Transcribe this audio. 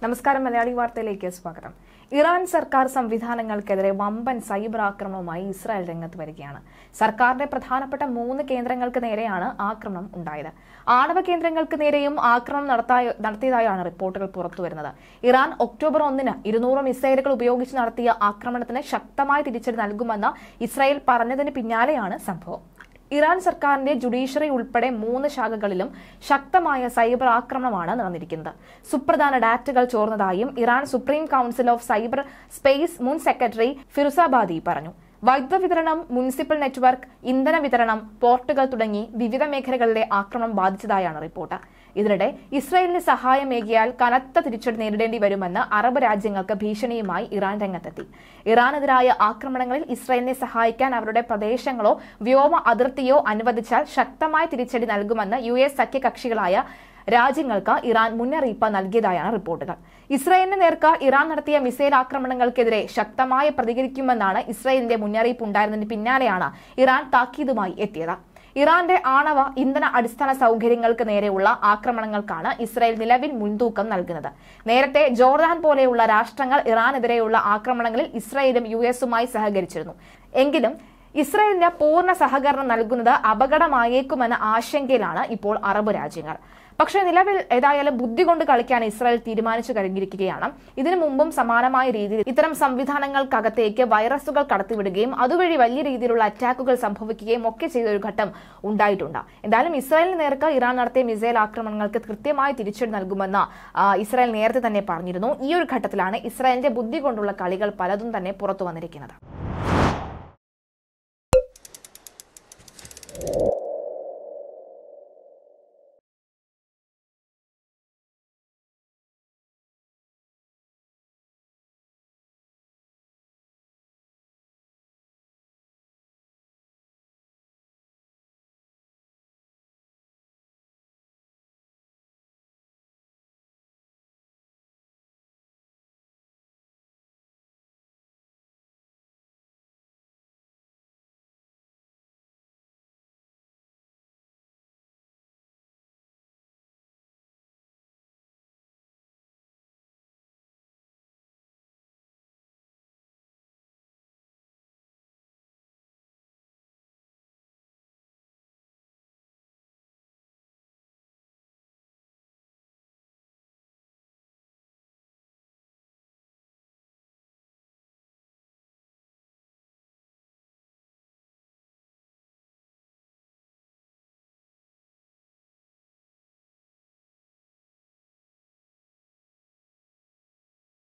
നമസ്കാരം മലയാളി വാർത്തയിലേക്ക് സ്വാഗതം ഇറാൻ സർക്കാർ സംവിധാനങ്ങൾക്കെതിരെ വമ്പൻ സൈബർ ആക്രമണവുമായി ഇസ്രായേൽ രംഗത്ത് വരികയാണ് സർക്കാരിന്റെ പ്രധാനപ്പെട്ട മൂന്ന് കേന്ദ്രങ്ങൾക്ക് നേരെയാണ് ആക്രമണം ഉണ്ടായത് ആണവ കേന്ദ്രങ്ങൾക്ക് നേരെയും ആക്രമണം നടത്തായ- നടത്തിയതായാണ് റിപ്പോർട്ടുകൾ പുറത്തുവരുന്നത് ഇറാൻ ഒക്ടോബർ ഒന്നിന് ഇരുന്നൂറ് മിസൈലുകൾ ഉപയോഗിച്ച് നടത്തിയ ആക്രമണത്തിന് ശക്തമായ തിരിച്ചടി നൽകുമെന്ന് ഇസ്രായേൽ പറഞ്ഞതിന് പിന്നാലെയാണ് സംഭവം ഇറാൻ സർക്കാരിന്റെ ജുഡീഷ്യറി ഉൾപ്പെടെ മൂന്ന് ശാഖകളിലും ശക്തമായ സൈബർ ആക്രമണമാണ് നടന്നിരിക്കുന്നത് സുപ്രധാന ഡാറ്റകൾ ചോർന്നതായും Iran supreme council of cyberspace മുൻ സെക്രട്ടറി ഫിറുസാബാദി പറഞ്ഞു വൈദ്യുത വിതരണം മുനിസിപ്പൽ നെറ്റ്വർക്ക് ഇന്ധന വിതരണം പോർട്ടുകൾ തുടങ്ങി വിവിധ മേഖലകളിലെ ആക്രമണം ബാധിച്ചതായാണ് റിപ്പോർട്ട് ഇതിനിടെ ഇസ്രായേലിന് സഹായമേകിയാൽ കനത്ത തിരിച്ചടി നേരിടേണ്ടി വരുമെന്ന് അറബ് രാജ്യങ്ങൾക്ക് ഭീഷണിയുമായി ഇറാൻ രംഗത്തെത്തി ഇറാനെതിരായ ആക്രമണങ്ങളിൽ ഇസ്രായേലിനെ സഹായിക്കാൻ അവരുടെ പ്രദേശങ്ങളോ വ്യോമ അതിർത്തിയോ അനുവദിച്ചാൽ ശക്തമായ തിരിച്ചടി നൽകുമെന്ന് യു എസ് സഖ്യകക്ഷികളായ രാജ്യങ്ങൾക്ക് ഇറാൻ മുന്നറിയിപ്പ് നൽകിയതായാണ് റിപ്പോർട്ടുകൾ ഇസ്രായേലിന് നേർക്ക് ഇറാൻ നടത്തിയ മിസൈൽ ആക്രമണങ്ങൾക്കെതിരെ ശക്തമായി പ്രതികരിക്കുമെന്നാണ് ഇസ്രായേലിന്റെ മുന്നറിയിപ്പ് ഉണ്ടായിരുന്നതിന് പിന്നാലെയാണ് ഇറാൻ താക്കീതുമായി എത്തിയത് ഇറാന്റെ ആണവ ഇന്ധന അടിസ്ഥാന സൗകര്യങ്ങൾക്ക് നേരെയുള്ള ആക്രമണങ്ങൾക്കാണ് ഇസ്രായേൽ നിലവിൽ മുൻതൂക്കം നൽകുന്നത് നേരത്തെ ജോർദാൻ പോലെയുള്ള രാഷ്ട്രങ്ങൾ ഇറാനെതിരെയുള്ള ആക്രമണങ്ങളിൽ ഇസ്രായേലും യു എസുമായി സഹകരിച്ചിരുന്നു എങ്കിലും ഇസ്രായേലിന് പൂർണ്ണ സഹകരണം നൽകുന്നത് അപകടമായേക്കുമെന്ന ആശങ്കയിലാണ് ഇപ്പോൾ അറബ് രാജ്യങ്ങൾ പക്ഷേ നിലവിൽ ഏതായാലും ബുദ്ധി കൊണ്ട് കളിക്കാൻ ഇസ്രായേൽ തീരുമാനിച്ചു കഴിഞ്ഞിരിക്കുകയാണ് ഇതിനു മുമ്പും സമാനമായ രീതിയിൽ ഇത്തരം സംവിധാനങ്ങൾക്കകത്തേക്ക് വൈറസുകൾ കടത്തിവിടുകയും അതുവഴി വലിയ രീതിയിലുള്ള അറ്റാക്കുകൾ സംഭവിക്കുകയും ഒക്കെ ചെയ്ത ഒരു ഘട്ടം ഉണ്ടായിട്ടുണ്ട് എന്തായാലും ഇസ്രായേലിന് നേർക്ക് ഇറാൻ നടത്തിയ മിസൈൽ ആക്രമണങ്ങൾക്ക് കൃത്യമായ തിരിച്ചടി നൽകുമെന്ന് ആ, ഇസ്രായേൽ നേരത്തെ തന്നെ പറഞ്ഞിരുന്നു ഈ ഒരു ഘട്ടത്തിലാണ് ഇസ്രായേലിന്റെ ബുദ്ധി കൊണ്ടുള്ള കളികൾ പലതും തന്നെ പുറത്തു വന്നിരിക്കുന്നത്